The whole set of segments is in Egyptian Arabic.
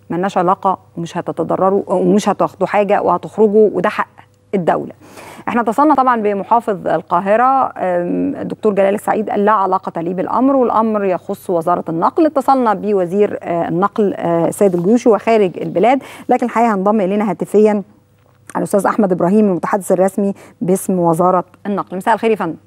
ملناش علاقه ومش هتتضرروا ومش هتاخدوا حاجه وهتخرجوا وده حق الدوله احنا اتصلنا طبعا بمحافظ القاهره الدكتور جلال السعيد قال لا علاقه لي بالامر والامر يخص وزاره النقل اتصلنا بوزير النقل سيد الجيوشي وخارج البلاد لكن الحقيقه هنضم الينا هاتفيا الاستاذ احمد ابراهيم المتحدث الرسمي باسم وزاره النقل مساء الخير يا فندم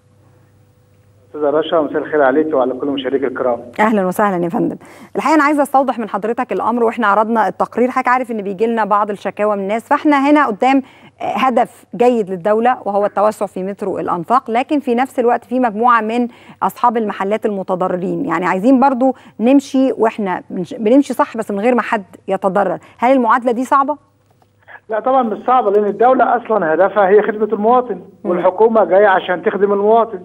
استاذه رشا مساء الخير عليك وعلى كل مشاهديك الكرام اهلا وسهلا يا فندم الحقيقه انا عايزه استوضح من حضرتك الامر واحنا عرضنا التقرير حضرتك عارف ان بيجي لنا بعض الشكاوى من الناس فاحنا هنا قدام هدف جيد للدوله وهو التوسع في مترو الانفاق لكن في نفس الوقت في مجموعه من اصحاب المحلات المتضررين يعني عايزين برضو نمشي واحنا بنمشي صح بس من غير ما حد يتضرر هل المعادله دي صعبه لا طبعا مش صعبه لان الدوله اصلا هدفها هي خدمه المواطن والحكومه جايه عشان تخدم المواطن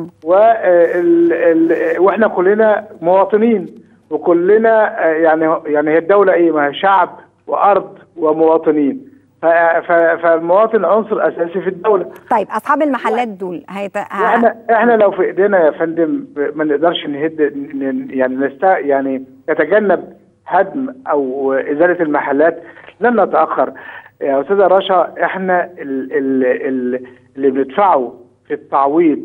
وال ال واحنا كلنا مواطنين وكلنا يعني يعني هي الدوله ايه ما هي شعب وارض ومواطنين فالمواطن عنصر اساسي في الدوله طيب اصحاب المحلات دول هيت... احنا احنا لو في ايدينا يا فندم ما نقدرش نهد يعني نست يعني نتجنب هدم او ازاله المحلات لن نتاخر يا استاذه رشا احنا ال ال ال اللي بندفعه في التعويض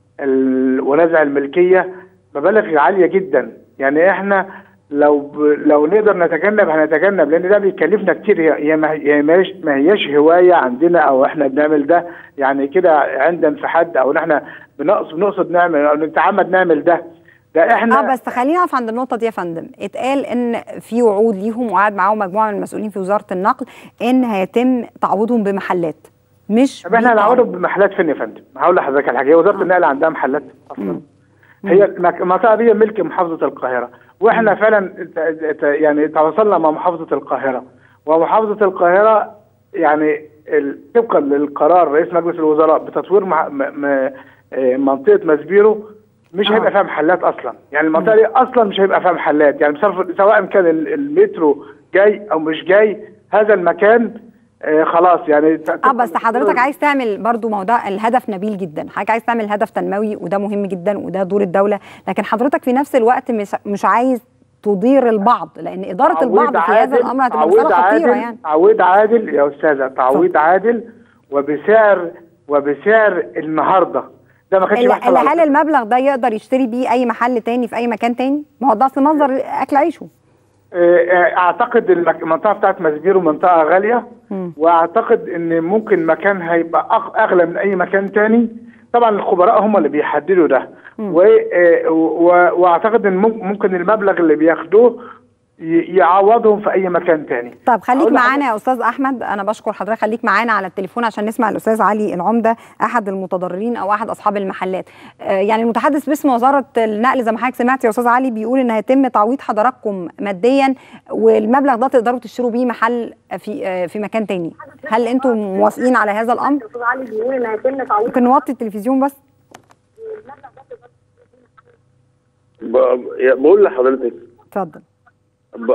ونزع الملكيه مبالغ عاليه جدا يعني احنا لو لو نقدر نتجنب هنتجنب لان ده بيكلفنا كتير هي هي ما هياش هوايه عندنا او احنا بنعمل ده يعني كده عند في حد او احنا بنقصد بنقصد نعمل او نتعمد نعمل ده ده احنا اه بس خلينا نقف عند النقطه دي يا فندم اتقال ان في وعود ليهم وقعد معاهم مجموعه من المسؤولين في وزاره النقل ان هيتم تعويضهم بمحلات مش طب احنا هنعوضهم بمحلات فين يا فندم؟ هقول لحضرتك على حاجه وزاره النقل عندها محلات اصلا هي المنطقه دي ملك محافظه القاهره واحنا فعلا يعني تواصلنا مع محافظه القاهره ومحافظه القاهره يعني طبقا للقرار رئيس مجلس الوزراء بتطوير منطقه مسبيرو مش آه. هيبقى فيها محلات اصلا يعني المنطقه دي اصلا مش هيبقى فيها محلات يعني سواء كان المترو جاي او مش جاي هذا المكان آه خلاص يعني اه بس حضرتك عايز تعمل برضو موضوع الهدف نبيل جدا حضرتك عايز تعمل هدف تنموي وده مهم جدا وده دور الدوله لكن حضرتك في نفس الوقت مش مش عايز تضير البعض لان اداره البعض في هذا الامر هتبقى مساله خطيره يعني تعويض عادل يا استاذه تعويض عادل وبسعر وبسعر النهارده ده ما كانش بيحصل هل المبلغ ده يقدر يشتري بيه اي محل تاني في اي مكان تاني؟ ما هو ده اصل مصدر اكل عيشه. اعتقد المنطقه بتاعت مسبيرو منطقه غاليه م. واعتقد ان ممكن مكان هيبقى اغلى من اي مكان تاني طبعا الخبراء هم اللي بيحددوا ده و... واعتقد ان ممكن المبلغ اللي بياخدوه يعوضهم في اي مكان تاني طب خليك معانا يا استاذ احمد انا بشكر حضرتك خليك معانا على التليفون عشان نسمع الاستاذ علي العمده احد المتضررين او احد اصحاب المحلات آه يعني المتحدث باسم وزاره النقل زي ما حضرتك سمعت يا استاذ علي بيقول ان هيتم تعويض حضراتكم ماديا والمبلغ ده تقدروا تشتروا بيه محل في آه في مكان تاني هل انتم موافقين على هذا الامر استاذ علي بيقول ان هيتم تعويض ممكن نوطي التلفزيون بس بقول لحضرتك اتفضل ب...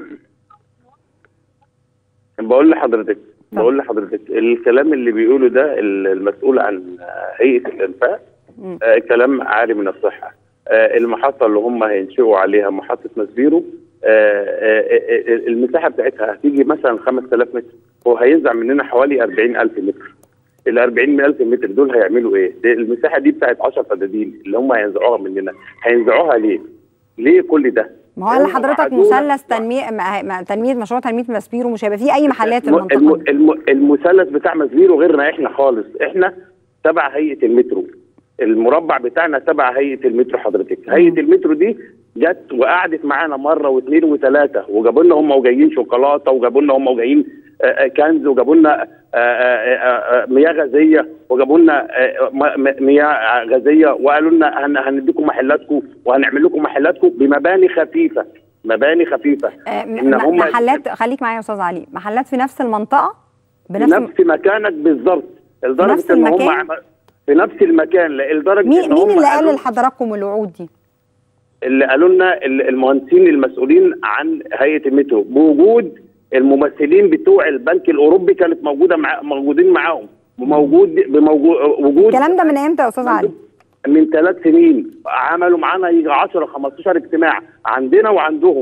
بقول لحضرتك بقول لحضرتك الكلام اللي بيقوله ده المسؤول عن هيئه الانفاق آه كلام عاري من الصحه آه المحطه اللي هم هينشئوا عليها محطه مسبيرو آه آه المساحه بتاعتها هتيجي مثلا 5000 متر هو هينزع مننا حوالي 40000 متر ال 40000 متر دول هيعملوا ايه؟ دي المساحه دي بتاعت 10 فدادين اللي هم هينزعوها مننا هينزعوها ليه؟ ليه كل ده؟ ما هو قال لحضرتك مثلث تنميه تنميه مشروع تنميه مسبيرو مش هيبقى فيه اي محلات في المنطقه الم... الم... المثلث بتاع مسبيرو غيرنا احنا خالص احنا تبع هيئه المترو المربع بتاعنا تبع هيئه المترو حضرتك هيئه المترو دي جت وقعدت معانا مره واثنين وثلاثه وجابوا لنا هم وجايين شوكولاته وجابوا لنا هم وجايين كنز وجابوا لنا مياه غازيه وجابوا لنا مياه غازيه وقالوا لنا هنديكم محلاتكم وهنعمل لكم محلاتكم بمباني خفيفه مباني خفيفه ان هم محلات خليك معايا يا استاذ علي محلات في نفس المنطقه بنفس نفس مكانك بالظبط لدرجه ان هم في نفس المكان لدرجه مين, مين اللي قال لحضراتكم الوعود دي؟ اللي قالوا لنا المهندسين المسؤولين عن هيئه المترو بوجود الممثلين بتوع البنك الاوروبي كانت موجوده مع موجودين معاهم وموجود بموجود وجود الكلام ده من امتى يا استاذ علي؟ من ثلاث سنين عملوا معانا يجي 10 15 اجتماع عندنا وعندهم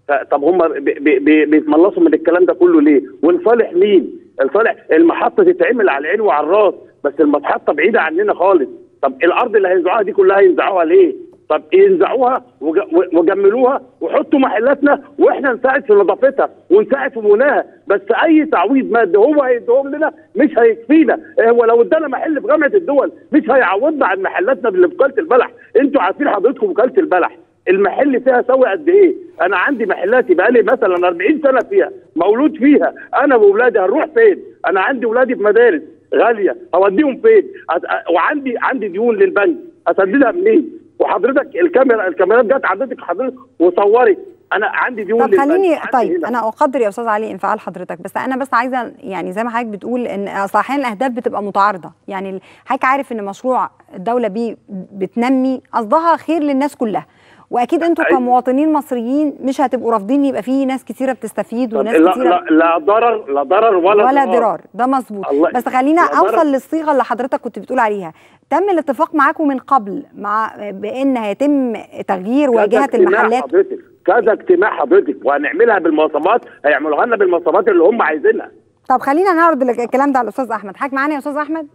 طب هم بي- بي- بيتملصوا من الكلام ده كله ليه؟ ولصالح مين؟ لصالح المحطه تتعمل على العين وعلى الراس بس المحطه بعيده عننا خالص طب الارض اللي هينزعوها دي كلها ينزعوها ليه؟ طب ينزعوها وج- و- وجملوها وحطوا محلاتنا واحنا نساعد في نظافتها ونساعد في بناها بس اي تعويض مادي هو هيديهم لنا مش هيكفينا هو لو ادانا محل في جامعه الدول مش هيعوضنا عن محلاتنا اللي في وكاله البلح انتوا عارفين حضرتكم وكاله البلح المحل فيها سوي قد ايه انا عندي محلاتي بقالي مثلا 40 سنه فيها مولود فيها انا واولادي هنروح فين انا عندي ولادي في مدارس غاليه هوديهم فين أت- وعندي عندي ديون للبنك اسددها منين وحضرتك الكاميرا الكاميرات جت حضرتك حضرتك وصورت انا عندي ديون طب خليني للبنك. عندي طيب هنا. انا اقدر يا استاذ علي انفعال حضرتك بس انا بس عايزه يعني زي ما حضرتك بتقول ان اصل احيانا الاهداف بتبقى متعارضه يعني حضرتك عارف ان مشروع الدوله بيه بتنمي قصدها خير للناس كلها واكيد انتوا أيوة. كمواطنين مصريين مش هتبقوا رافضين يبقى في ناس كثيره بتستفيد طب وناس لا, كثيره لا, لا ضرر لا ضرر ولا, ولا ضرار ده مظبوط الله- بس خلينا لا ضرر. اوصل للصيغه اللي حضرتك كنت بتقول عليها تم الاتفاق معاكم من قبل مع بان هيتم تغيير كذا واجهه اجتماع المحلات حضرتك كذا اجتماع حضرتك وهنعملها بالمواصفات هيعملوها لنا بالمواصفات اللي هم عايزينها طب خلينا نعرض الكلام ده على الاستاذ احمد حضرتك معانا يا استاذ احمد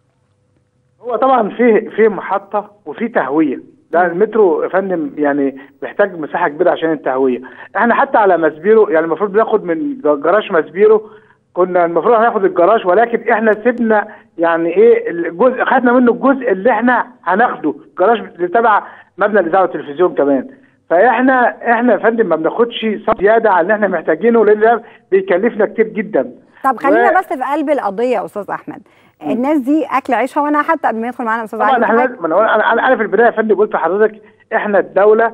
هو طبعا في في محطه وفي تهويه ده المترو يا فندم يعني محتاج مساحه كبيره عشان التهويه احنا حتى على مسبيرو يعني المفروض ناخد من جراج مسبيرو كنا المفروض هناخد الجراج ولكن احنا سيبنا يعني ايه الجزء خدنا منه الجزء اللي احنا هناخده جراج اللي تبع مبنى الاذاعه والتلفزيون كمان فاحنا احنا يا فندم ما بناخدش صف زياده على اللي احنا محتاجينه لان ده بيكلفنا كتير جدا طب خلينا و- بس في قلب القضيه يا استاذ احمد الناس دي اكل عيشها وانا حتى قبل ما يدخل معانا استاذ طبعا علي احنا حضرتك- لازم- انا انا انا أنا في البدايه يا فندم قلت لحضرتك احنا الدوله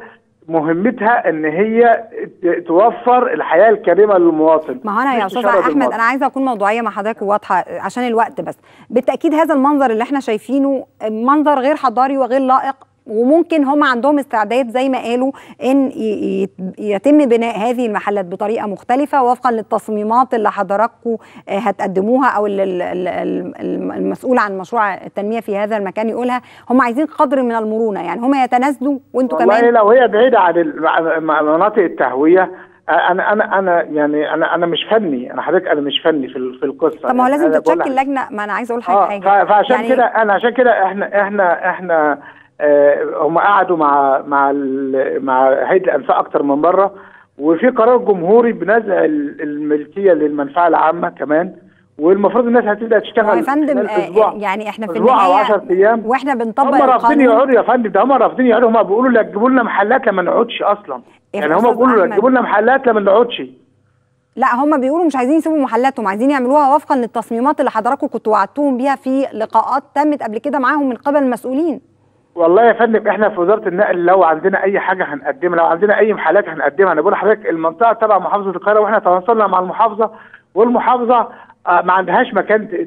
مهمتها ان هي ت- توفر الحياه الكريمه للمواطن ما هو انا يا مش استاذ تشرد احمد المواطن. انا عايزه اكون موضوعيه مع حضرتك وواضحه عشان الوقت بس بالتاكيد هذا المنظر اللي احنا شايفينه منظر غير حضاري وغير لائق وممكن هم عندهم استعداد زي ما قالوا ان ي- ي- يتم بناء هذه المحلات بطريقه مختلفه وفقا للتصميمات اللي حضراتكم آه، هتقدموها او ال- ال- ال- ال- المسؤول عن مشروع التنميه في هذا المكان يقولها هم عايزين قدر من المرونه يعني هم يتنازلوا وانتوا والله كمان لو هي بعيده عن ال- عن مناطق التهويه انا انا انا يعني انا انا مش فني انا حضرتك انا مش فني في ال- في القصه طب ما هو يعني لازم أنا بقول تتشكل لحضرتك- لجنه ما انا عايزه اقول اه حاجه ف- فعشان يعني كده انا عشان كده احنا احنا احنا آه هم قعدوا مع مع ال- مع هيئه الانفاق اكتر من مره وفي قرار جمهوري بنزع ال- الملكيه للمنفعه العامه كمان والمفروض الناس هتبدا هو تشتغل يا فندم خلال آه، أسبوع. يعني احنا في أسبوع أو النهايه 10 أيام. واحنا بنطبق هم رافضين القانون يقعدوا يا فندم ده هم رافضين يقعدوا هم بيقولوا لا تجيبوا لنا محلات لما نقعدش اصلا يا يعني هم أستاذ بيقولوا لا أحمد. تجيبوا لنا محلات لما نقعدش لا هم بيقولوا مش عايزين يسيبوا محلاتهم عايزين يعملوها وفقا للتصميمات اللي حضراتكم كنتوا وعدتوهم بيها في لقاءات تمت قبل كده معاهم من قبل المسؤولين والله يا فندم احنا في وزاره النقل لو عندنا اي حاجه هنقدمها لو عندنا اي محلات هنقدمها انا بقول لحضرتك المنطقه تبع محافظه القاهره واحنا تواصلنا مع المحافظه والمحافظه آه، ما عندهاش مكان ت-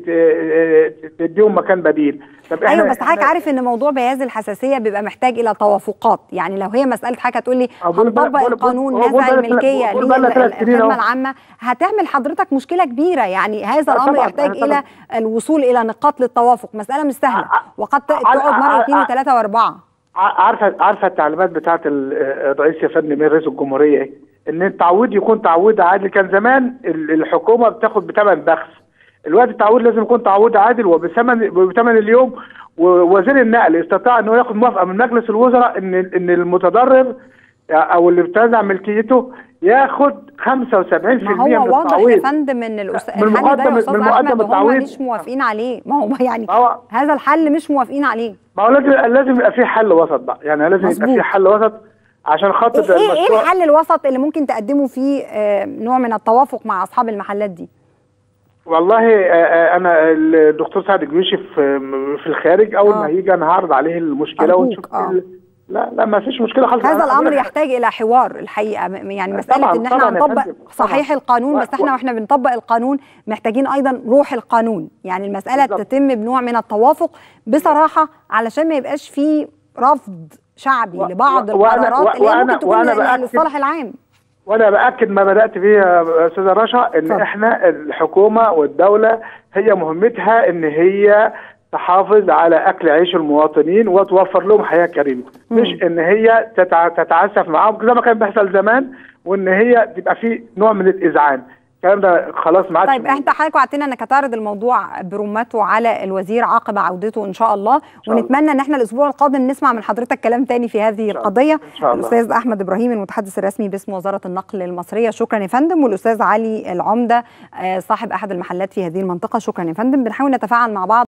ت- ت- تديهم مكان بديل طب ايوه بس حضرتك إحنا- عارف ان موضوع بياز الحساسيه بيبقى محتاج الى توافقات يعني لو هي مساله حضرتك هتقول لي أه، بقول- هنطبق بقول- القانون بقول- بقول نزع بقى- الملكيه بقول بقى ثلاث سنين للخدمه أهو. العامه هتعمل حضرتك مشكله كبيره يعني هذا أه، الامر طبعاً، يحتاج أه، الى طبعاً. الوصول الى نقاط للتوافق مساله مش سهله أه، وقد ت- أه، تقعد مره أه، واثنين أه، وثلاثه واربعه ع- عارفه عارفه التعليمات بتاعه ال- الرئيس يا فندم رئيس الجمهوريه ايه؟ ان التعويض يكون تعويض عادل كان زمان ال- الحكومه بتاخد بثمن بخس الوقت التعويض لازم يكون تعويض عادل وبثمن بثمن اليوم ووزير النقل استطاع انه ياخد موافقه من مجلس الوزراء ان ان المتضرر او اللي بتنازع ملكيته ياخد 75% ما من هو واضح يا التعويض فندم ان الأس- من الحل ده مقدم- يا استاذ من مقدم احمد هم التعويض. مش موافقين عليه ما هو يعني ما هو- هذا الحل مش موافقين عليه ما هو لازم لازم يبقى في حل وسط بقى يعني لازم يبقى مظبوط. في حل وسط عشان خاطر ايه ايه إيه المشروع الحل الوسط اللي ممكن تقدموا فيه آه، نوع من التوافق مع اصحاب المحلات دي والله آه، آه، انا الدكتور سعد الجيوشي في في الخارج اول آه. ما هيجي انا هعرض عليه المشكله أرجوك، ونشوف آه. ال- لا لا ما فيش مشكله خالص هذا أنا- الامر أنا- يحتاج الى حوار الحقيقه م- يعني مساله طبعاً، ان احنا طبعاً يا نطبق فندم، صحيح طبعاً. القانون و- بس احنا و- واحنا بنطبق القانون محتاجين ايضا روح القانون يعني المساله بالظبط. تتم بنوع من التوافق بصراحه علشان ما يبقاش في رفض شعبي و- لبعض و- وأنا- القرارات اللي هي وأنا- ممكن تكون وأنا ل- بأكد- للصالح العام وانا باكد ما بدات به يا استاذه رشا ان اتفضل. احنا الحكومه والدوله هي مهمتها ان هي تحافظ على اكل عيش المواطنين وتوفر لهم حياه كريمه مش ان هي تتع... تتعسف معاهم زي ما كان بيحصل زمان وان هي تبقى في نوع من الاذعان الكلام ده خلاص ما عادش طيب انت حضرتك وعدتنا انك هتعرض الموضوع برمته على الوزير عقب عودته ان شاء الله شاء الله. ونتمنى ان احنا الاسبوع القادم نسمع من حضرتك كلام تاني في هذه القضيه إن شاء الله. الاستاذ احمد ابراهيم المتحدث الرسمي باسم وزاره النقل المصريه شكرا يا فندم والاستاذ علي العمده آه، صاحب احد المحلات في هذه المنطقه شكرا يا فندم بنحاول نتفاعل مع بعض